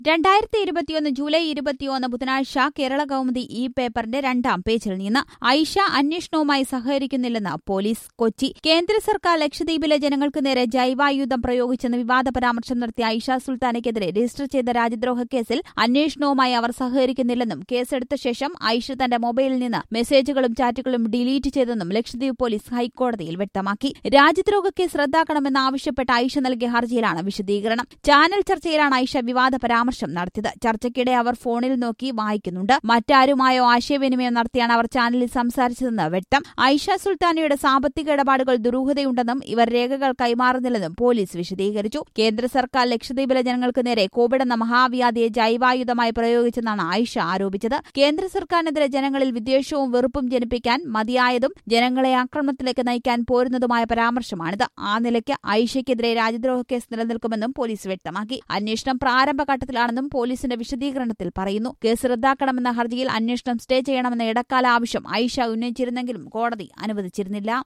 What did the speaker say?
രണ്ടായിരത്തി ഇരുപത്തിയൊന്ന് ജൂലൈ ഇരുപത്തിയൊന്ന് ബുധനാഴ്ച കേരള കൗമുദി ഈ പേപ്പറിന്റെ രണ്ടാം പേജിൽ നിന്ന് ഐഷ അന്വേഷണവുമായി സഹകരിക്കുന്നില്ലെന്ന് പോലീസ് കൊച്ചി കേന്ദ്ര സർക്കാർ ലക്ഷദ്വീപിലെ ജനങ്ങൾക്ക് നേരെ ജൈവായുധം പ്രയോഗിച്ചെന്ന് വിവാദ പരാമർശം നടത്തിയ ഐഷ സുൽത്താനയ്ക്കെതിരെ രജിസ്റ്റർ ചെയ്ത രാജ്യദ്രോഹ കേസിൽ അന്വേഷണവുമായി അവർ സഹകരിക്കുന്നില്ലെന്നും കേസെടുത്ത ശേഷം ഐഷ തന്റെ മൊബൈലിൽ നിന്ന് മെസ്സേജുകളും ചാറ്റുകളും ഡിലീറ്റ് ചെയ്തെന്നും ലക്ഷദ്വീപ് പോലീസ് ഹൈക്കോടതിയിൽ വ്യക്തമാക്കി രാജ്യദ്രോഹ കേസ് റദ്ദാക്കണമെന്നാവശ്യപ്പെട്ട് ഐഷ നൽകിയ ഹർജിയിലാണ് വിശദീകരണം ചാനൽ ചർച്ചയിലാണ് ഐഷ വിവാദ പരാമർശം നടത്തിയത് ചർച്ചയ്ക്കിടെ അവർ ഫോണിൽ നോക്കി വായിക്കുന്നുണ്ട് മറ്റാരുമായോ ആശയവിനിമയം നടത്തിയാണ് അവർ ചാനലിൽ സംസാരിച്ചതെന്ന് വ്യക്തം ഐഷ സുൽത്താനയുടെ സാമ്പത്തിക ഇടപാടുകൾ ദുരൂഹതയുണ്ടെന്നും ഇവർ രേഖകൾ കൈമാറുന്നില്ലെന്നും പോലീസ് വിശദീകരിച്ചു കേന്ദ്ര സർക്കാർ ലക്ഷദ്വീപിലെ ജനങ്ങൾക്ക് നേരെ കോവിഡ് എന്ന മഹാവ്യാധിയെ ജൈവായുധമായി പ്രയോഗിച്ചെന്നാണ് ഐഷ ആരോപിച്ചത് കേന്ദ്ര സർക്കാരിനെതിരെ ജനങ്ങളിൽ വിദ്വേഷവും വെറുപ്പും ജനിപ്പിക്കാൻ മതിയായതും ജനങ്ങളെ ആക്രമണത്തിലേക്ക് നയിക്കാൻ പോരുന്നതുമായ പരാമർശമാണിത് ആ നിലയ്ക്ക് ഐഷയ്ക്കെതിരെ രാജ്യദ്രോഹ കേസ് നിലനിൽക്കുമെന്നും പോലീസ് വ്യക്തമാക്കി അന്വേഷണം പ്രാരംഭഘട്ടത്തിലാണെന്നും പോലീസിന്റെ വിശദീകരണത്തിൽ പറയുന്നു കേസ് റദ്ദാക്കണമെന്ന ഹർജിയിൽ അന്വേഷണം സ്റ്റേ ചെയ്യണമെന്ന ഇടക്കാല ആവശ്യം ഐഷ ഉന്നയിച്ചിരുന്നെങ്കിലും കോടതി അനുവദിച്ചിരുന്നില്ല